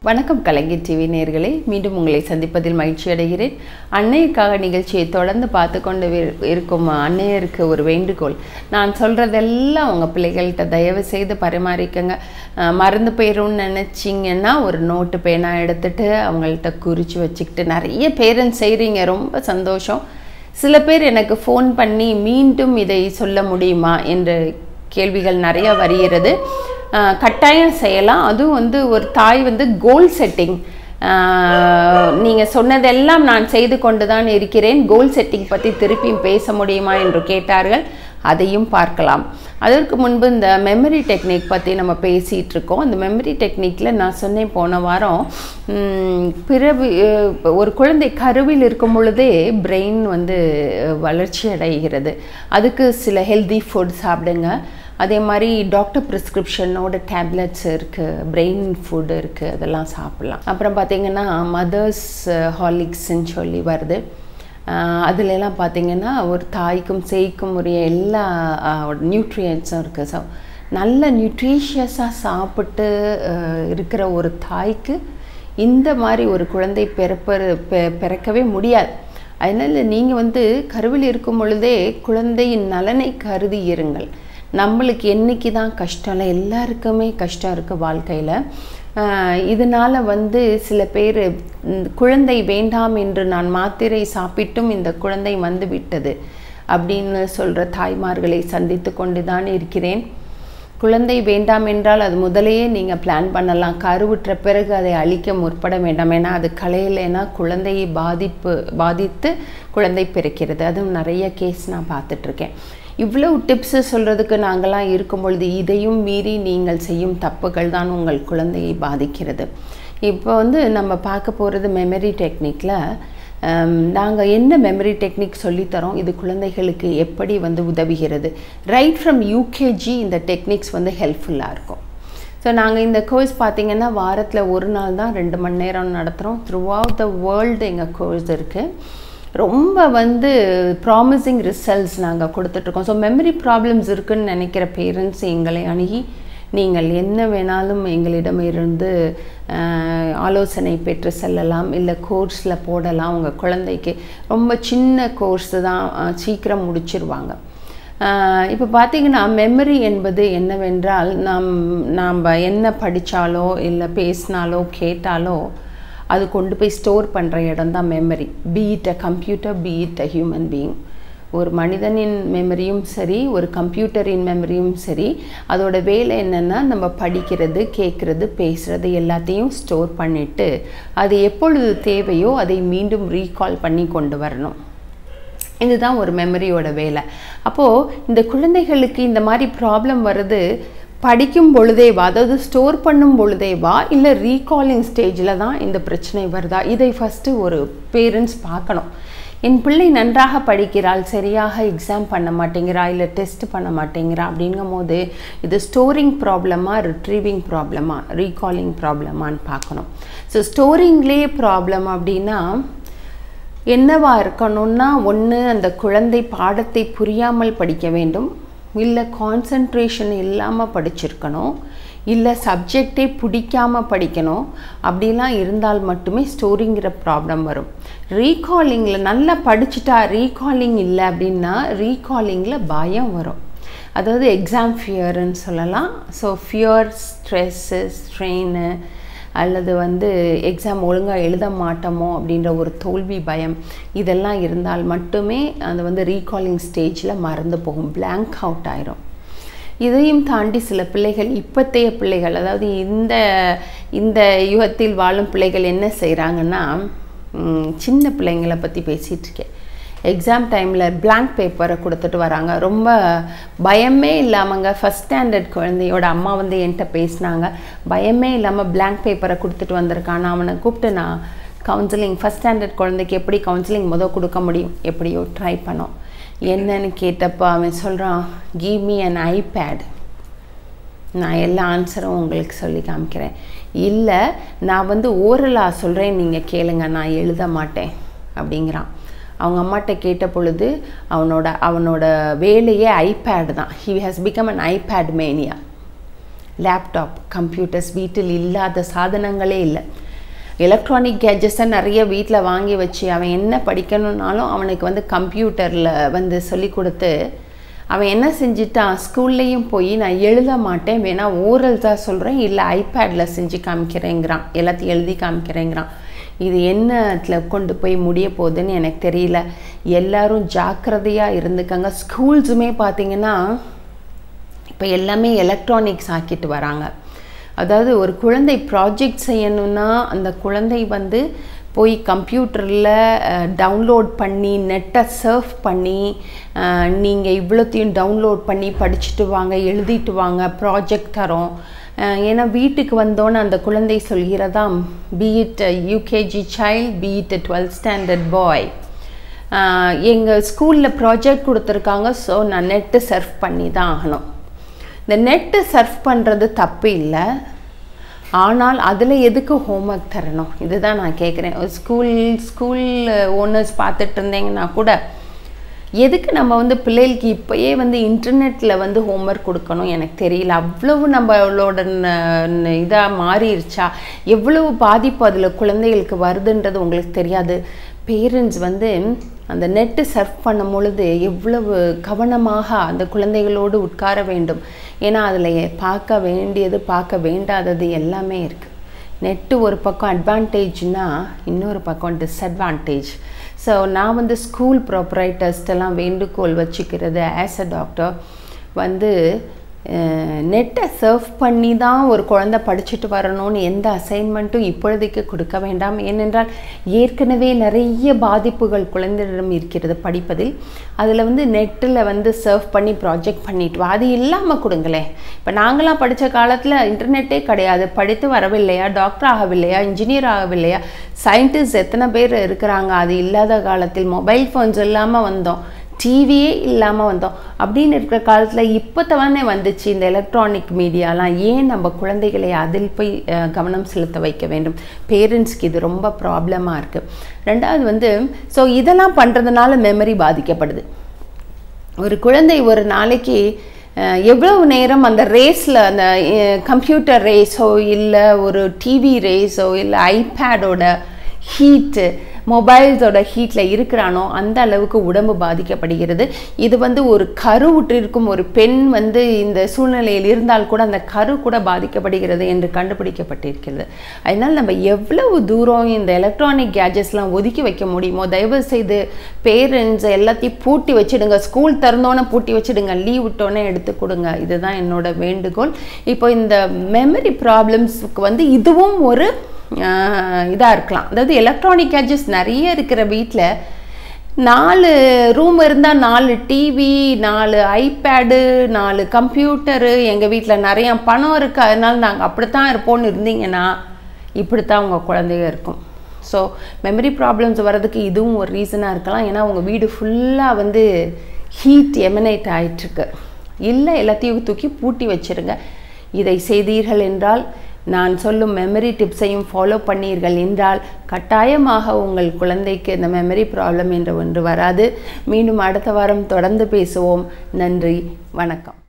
வணக்கம் கலைஞர் டிவி நேர்களே மீண்டும் உங்களை சந்திப்பதில் மகிழ்ச்சி அடைகிறேன் அன்னையருக்காக நிகழ்ச்சியை தொடர்ந்து பார்த்து கொண்டு வி- இருக்கும் அன்னையருக்கு ஒரு வேண்டுகோள் நான் சொல்கிறதெல்லாம் உங்கள் பிள்ளைகள்கிட்ட தயவு செய்து பரிமாறிக்கங்க அஹ், மறந்து போயிடும்னு நினச்சிங்கன்னா ஒரு நோட்டு பேனா எடுத்துட்டு அவங்கள்ட்ட குறித்து வச்சுக்கிட்டு நிறைய பேரண்ட்ஸ் செய்கிறீங்க ரொம்ப சந்தோஷம் சில பேர் எனக்கு ஃபோன் பண்ணி மீண்டும் இதை சொல்ல முடியுமா என்ற கேள்விகள் நிறைய வருகிறது அஹ் கட்டாயம் செய்யலாம் அதுவும் வந்து ஒரு தாய் வந்து கோல் செட்டிங் நீங்கள் சொன்னதெல்லாம் நான் செய்து கொண்டு தான் இருக்கிறேன் கோல் செட்டிங் பற்றி திருப்பியும் பேச முடியுமா என்று கேட்டார்கள் அதையும் பார்க்கலாம் அதற்கு முன்பு இந்த மெமரி டெக்னிக் பற்றி நம்ம பேசிகிட்டு இருக்கோம் இந்த மெமரி டெக்னிக்கில் நான் சொன்னேன் போன வாரம் உம், பிறவி அஹ், ஒரு குழந்தை கருவில் இருக்கும் பொழுதே பிரெயின் வந்து அஹ், வளர்ச்சி அடைகிறது அதுக்கு சில ஹெல்தி ஃபுட் சாப்பிடுங்க அதே மாதிரி டாக்டர் ப்ரிஸ்கிரிப்ஷனோட டேப்லெட்ஸ் இருக்குது பிரெயின் ஃபுட் இருக்குது அதெல்லாம் சாப்பிட்லாம் அப்புறம் பார்த்தீங்கன்னா மதர்ஸ் ஹாலிக்ஸ்ன்னு சொல்லி வருது ஆஹ் அதுல எல்லாம் பார்த்தீங்கன்னா ஒரு தாய்க்கும் சேய்க்கும் உரிய எல்லா நியூட்ரியன்ஸும் இருக்குது ஸோ நல்ல நியூட்ரிஷியஸாக சாப்பிட்டு ஆஹ் இருக்கிற ஒரு தாய்க்கு இந்த மாதிரி ஒரு குழந்தை பிறப்ப பெ- பிறக்கவே முடியாது அதனால் நீங்கள் வந்து கருவில் இருக்கும் பொழுதே குழந்தையின் நலனை கருதி இருங்கள் நம்மளுக்கு என்னைக்கு தான் கஷ்டம் இல்லை எல்லாருக்குமே கஷ்டம் இருக்குது வாழ்க்கையில் இதனால் வந்து சில பேர் ம், குழந்தை வேண்டாம் என்று நான் மாத்திரை சாப்பிட்டும் இந்த குழந்தை வந்து விட்டது அப்படின்னு சொல்கிற தாய்மார்களை சந்தித்து கொண்டு தான் இருக்கிறேன் குழந்தை வேண்டாம் என்றால் அது முதலையே நீங்கள் பிளான் பண்ணலாம் கருவுற்ற பிறகு அதை அழிக்க முற்பட வேண்டாம் ஏன்னா அது களையலைன்னா குழந்தையை பாதிப்பு பாதித்து குழந்தை பிறக்கிறது அதுவும் நிறைய கேஸ் நான் பார்த்துட்ருக்கேன் இவ்வளவு டிப்ஸு சொல்கிறதுக்கு நாங்களாம் இருக்கும் பொழுது இதையும் மீறி நீங்கள் செய்யும் தப்புகள் தான் உங்கள் குழந்தையை பாதிக்கிறது இப்போ வந்து நம்ம பார்க்க போகிறது மெமரி டெக்னிக்கில் நாங்கள் என்ன மெமரி டெக்னிக் சொல்லித்தரோம் இது குழந்தைகளுக்கு எப்படி வந்து உதவுகிறது ரைட் ஃப்ரம் யூகேஜி இந்த டெக்னிக்ஸ் வந்து ஹெல்ப்ஃபுல்லாக இருக்கும் ஸோ நாங்கள் இந்த கோர்ஸ் பார்த்தீங்கன்னா வாரத்தில் ஒரு நாள் தான் ரெண்டு மணி நேரம் நடத்துகிறோம் த்ரூ அவுட் த வேர்ல்டு எங்கள் கோர்ஸ் இருக்குது ரொம்ப வந்து ப்ராமிசிங் ரிசல்ட்ஸ் நாங்கள் கொடுத்துட்ருக்கோம் ஸோ மெமரி ப்ராப்ளம்ஸ் இருக்குன்னு நினைக்கிற பேரண்ட்ஸ் எங்களை அணுகி நீங்கள் என்ன வேணாலும் எங்களிடம் இருந்து ஆஹ், ஆலோசனை பெற்று செல்லலாம் இல்லை கோர்ஸில் போடலாம் உங்கள் குழந்தைக்கு ரொம்ப சின்ன கோர்ஸு தான் ஆஹ், சீக்கிரம் முடிச்சிருவாங்க இப்போ பார்த்தீங்கன்னா மெமரி என்பது என்னவென்றால் நாம் நாம் என்ன படித்தாலோ இல்லை பேசினாலோ கேட்டாலோ அது கொண்டு போய் ஸ்டோர் பண்ணுற இடம் தான் memory beat a computer beat a human being ஒரு மனிதனின் மெமரியும் சரி ஒரு கம்ப்யூட்டரின் மெமரியும் சரி அதோட வேலை என்னென்னா நம்ம படிக்கிறது கேட்குறது பேசுகிறது எல்லாத்தையும் ஸ்டோர் பண்ணிவிட்டு அது எப்பொழுது தேவையோ அதை மீண்டும் ரீகால் பண்ணி கொண்டு வரணும் இதுதான் ஒரு மெமரியோட வேலை அப்போது இந்த குழந்தைகளுக்கு இந்த மாதிரி ப்ராப்ளம் வர்றது படிக்கும் பொழுதேவா அதாவது ஸ்டோர் பண்ணும் பொழுதேவா இல்லை ரீகாலிங் ஸ்டேஜில் தான் இந்த பிரச்சனை வருதா இதை ஃபஸ்ட்டு ஒரு பேரண்ட்ஸ் பார்க்கணும் என் பிள்ளை நன்றாக படிக்கிறாள் சரியாக எக்ஸாம் பண்ண மாட்டேங்கிறா இல்லை டெஸ்ட் பண்ண மாட்டேங்கிறா அப்படிங்கும் போது இது ஸ்டோரிங் ப்ராப்ளமா ரிட்ரீவிங் ப்ராப்ளமா ரீகாலிங் ப்ராப்ளமான்னு பார்க்கணும் ஸோ ஸ்டோரிங்லேயே ப்ராப்ளம் அப்படின்னா என்னவா இருக்கணும்னா ஒன்று அந்த குழந்தை பாடத்தை புரியாமல் படிக்க வேண்டும் இல்லை கான்சன்ட்ரேஷன் இல்லாமல் படிச்சிருக்கணும் இல்லை சப்ஜெக்டே பிடிக்காம படிக்கணும் அப்படிலாம் இருந்தால் மட்டுமே ஸ்டோரிங்கிற ப்ராப்ளம் வரும் ரீகாலிங்கில் நல்லா படிச்சுட்டா ரீகாலிங் இல்லை அப்படின்னா ரீகாலிங்கில் பயம் வரும் அதாவது எக்ஸாம் ஃபியர்னு சொல்லலாம் ஸோ ஃபியர் ஸ்ட்ரெஸ்ஸு ஸ்ட்ரெயின் அல்லது வந்து எக்ஸாம் ஒழுங்காக எழுத மாட்டோமோ அப்படின்ற ஒரு தோல்வி பயம் இதெல்லாம் இருந்தால் மட்டுமே அது வந்து ரீகாலிங் ஸ்டேஜில் மறந்து போகும் blank அவுட் ஆயிரும் இதையும் தாண்டி சில பிள்ளைகள் இப்பத்தைய பிள்ளைகள் அதாவது இந்த இந்த யுகத்தில் வாழும் பிள்ளைகள் என்ன செய்கிறாங்கன்னா ம், சின்ன பிள்ளைங்களை பற்றி பேசிகிட்டு இருக்கேன் எக்ஸாம் டைமில் blank பேப்பரை கொடுத்துட்டு வராங்க ரொம்ப பயமே இல்லாமங்க ஃபஸ்ட் ஸ்டாண்டர்ட் குழந்தையோட அம்மா வந்து என்கிட்ட பேசினாங்க பயமே இல்லாமல் blank பேப்பரை கொடுத்துட்டு வந்திருக்கான் நான் அவனை கூப்பிட்டு நான் கவுன்சிலிங் ஃபஸ்ட் ஸ்டாண்டர்ட் குழந்தைக்கு எப்படி கவுன்சிலிங் முதல் கொடுக்க முடியும் எப்படியோ ட்ரை பண்ணோம் என்னன்னு கேட்டப்போ அவன் சொல்கிறான் கிவ் மீ அன் ஐபேட் நான் எல்லா ஆன்சரும் உங்களுக்கு சொல்லி காமிக்கிறேன் இல்லை நான் வந்து ஓரலாக சொல்கிறேன் நீங்கள் கேளுங்க நான் எழுத மாட்டேன் அப்படிங்கிறான் அவங்க அம்மாட்ட கேட்ட பொழுது அவனோட அவனோட வேலையே ஐபேட் தான் he has become an iPad mania laptop கம்ப்யூட்டர்ஸ் வீட்டில் இல்லாத சாதனங்களே இல்லை எலக்ட்ரானிக் கேஜெட்ஸை நிறைய வீட்டில் வாங்கி வச்சு அவன் என்ன படிக்கணுன்னாலும் அவனுக்கு வந்து கம்ப்யூட்டரில் வந்து சொல்லி கொடுத்து அவன் என்ன செஞ்சிட்டான் ஸ்கூல்லையும் போய் நான் எழுத மாட்டேன் வேணா ஓரல் தான் சொல்கிறேன் இல்லை ஐபேடில் செஞ்சு காமிக்கிறேங்கிறான் எல்லாத்தையும் எழுதி காமிக்கிறேங்கிறான் இது என்னத்தில் கொண்டு போய் முடிய போகுதுன்னு எனக்கு தெரியல எல்லாரும் ஜாக்கிரதையாக இருந்துக்கங்க ஸ்கூல்ஸுமே பார்த்தீங்கன்னா இப்போ எல்லாமே எலக்ட்ரானிக்ஸ் ஆக்கிட்டு வராங்க அதாவது ஒரு குழந்தை ப்ராஜெக்ட் செய்யணும்னா அந்த குழந்தை வந்து போய் கம்ப்யூட்டரில் டவுன்லோட் பண்ணி நெட்டை சர்ஃப் பண்ணி நீங்கள் இவ்வளோத்தையும் டவுன்லோட் பண்ணி படிச்சுட்டு வாங்க எழுதிட்டு வாங்க ப்ராஜெக்ட் தரோம் ஏன்னா வீட்டுக்கு வந்தோன்னே அந்த குழந்தை சொல்கிறதாம் beat UKG child beat twelfth standard boy எங்கள் ஸ்கூலில் ப்ராஜெக்ட் கொடுத்துருக்காங்க ஸோ நான் நெட்டு சர்ஃப் பண்ணி தான் ஆகணும் இந்த நெட்டு சர்ஃப் பண்ணுறது தப்பு இல்லை ஆனால் அதில் எதுக்கு ஹோம்ஒர்க் தரணும் இதுதான் நான் கேட்குறேன் ஸ்கூல் ஸ்கூல் ஓனர்ஸ் பார்த்துட்டு இருந்தீங்கன்னா கூட எதுக்கு நம்ம வந்து பிள்ளைகளுக்கு இப்போயே வந்து இன்டர்நெட்டில் வந்து ஹோம்ஒர்க் கொடுக்கணும் எனக்கு தெரியல அவ்வளவு நம்மளோட இதாக மாறிடுச்சா எவ்வளவு பாதிப்பு அதில் குழந்தைகளுக்கு வருதுன்றது உங்களுக்கு தெரியாது பேரண்ட்ஸ் வந்து அந்த நெட்டு சர்ஃப் பண்ணும் பொழுது எவ்வளவு கவனமாக அந்த குழந்தைகளோடு உட்கார வேண்டும் ஏன்னா அதில் பார்க்க வேண்டியது பார்க்க வேண்டாதது எல்லாமே இருக்குது நெட்டு ஒரு பக்கம் அட்வான்டேஜ்னா இன்னொரு பக்கம் டிஸ்அட்வான்டேஜ் ஸோ நான் வந்து ஸ்கூல் ப்ராப்பரைட்டர்ஸ்டெல்லாம் வேண்டுகோள் வச்சுக்கிறது ஆஸ் அ டாக்டர் வந்து நெட்டை சர்வ் பண்ணி தான் ஒரு குழந்தை படிச்சுட்டு வரணும்னு எந்த அசைன்மெண்ட்டும் இப்பொழுதைக்கு கொடுக்க வேண்டாம் ஏனென்றால் ஏற்கனவே நிறைய பாதிப்புகள் குழந்தையிடம் இருக்கிறது படிப்பதில் அதில் வந்து நெட்டில் வந்து சர்வ் பண்ணி ப்ராஜெக்ட் பண்ணிட்டு வா அது இல்லாமல் கொடுங்களேன் இப்போ நாங்களாம் படித்த காலத்தில் இன்டர்நெட்டே கிடையாது படித்து வரவில்லையா டாக்டர் ஆகவில்லையா இன்ஜினியர் ஆகவில்லையா சயின்டிஸ்ட் எத்தனை பேர் இருக்கிறாங்க அது இல்லாத காலத்தில் மொபைல் ஃபோன்ஸ் இல்லாமல் வந்தோம் டிவியே இல்லாமல் வந்தோம் அப்படின்னு இருக்கிற காலத்தில் இப்போ தானே வந்துச்சு இந்த எலக்ட்ரானிக் மீடியாலாம் ஏன் நம்ம குழந்தைகளை அதில் போய் கவனம் செலுத்த வைக்க வேண்டும் பேரண்ட்ஸ்க்கு இது ரொம்ப ப்ராப்ளமாக இருக்குது ரெண்டாவது வந்து ஸோ இதெல்லாம் பண்ணுறதுனால மெமரி பாதிக்கப்படுது ஒரு குழந்தை ஒரு நாளைக்கு எவ்வளவு நேரம் அந்த ரேஸில் அந்த கம்ப்யூட்டர் ரேஸோ இல்லை ஒரு டிவி ரேஸோ இல்லை ஐபேடோட ஹீட்டு மொபைல்ஸோட ஹீட்டில் இருக்கிறானோ அந்த அளவுக்கு உடம்பு பாதிக்கப்படுகிறது இது வந்து ஒரு கரு விட்டிருக்கும் ஒரு பெண் வந்து இந்த சூழ்நிலையில் இருந்தால் கூட அந்த கரு கூட பாதிக்கப்படுகிறது என்று கண்டுபிடிக்கப்பட்டிருக்கிறது அதனால் நம்ம எவ்வளவு தூரம் இந்த எலக்ட்ரானிக் கேஜெட்ஸ்லாம் ஒதுக்கி வைக்க முடியுமோ தயவு செய்து பேரண்ட்ஸ் எல்லாத்தையும் பூட்டி வச்சுடுங்க ஸ்கூல் திறந்தோன்னே பூட்டி வச்சுடுங்க லீவ் விட்டோன்னே எடுத்து கொடுங்க இதுதான் என்னோட வேண்டுகோள் இப்போ இந்த மெமரி ப்ராப்ளம்ஸுக்கு வந்து இதுவும் ஒரு இதாக இருக்கலாம் அதாவது எலக்ட்ரானிக் கேஜெட்ஸ் நிறைய இருக்கிற வீட்டில் நாலு ரூம் இருந்தால் நாலு டிவி நாலு ஐபேடு நாலு கம்ப்யூட்டரு எங்கள் வீட்டில் நிறையா பணம் இருக்குது அதனால் நாங்கள் அப்படித்தான் இருப்போம்னு இருந்தீங்கன்னா இப்படித்தான் உங்கள் குழந்தைங்க இருக்கும் ஸோ மெமரி ப்ராப்ளம்ஸ் வர்றதுக்கு இதுவும் ஒரு ரீசனாக இருக்கலாம் ஏன்னா உங்கள் வீடு ஃபுல்லாக வந்து ஹீட் எமினேட் ஆகிட்டுருக்கு இல்லை எல்லாத்தையும் தூக்கி பூட்டி வச்சுருங்க இதை செய்தீர்கள் என்றால் நான் சொல்லும் மெமரி டிப்ஸையும் ஃபாலோ பண்ணீர்கள் என்றால் கட்டாயமாக உங்கள் குழந்தைக்கு இந்த மெமரி ப்ராப்ளம் என்ற ஒன்று வராது மீண்டும் அடுத்த வாரம் தொடர்ந்து பேசுவோம் நன்றி வணக்கம்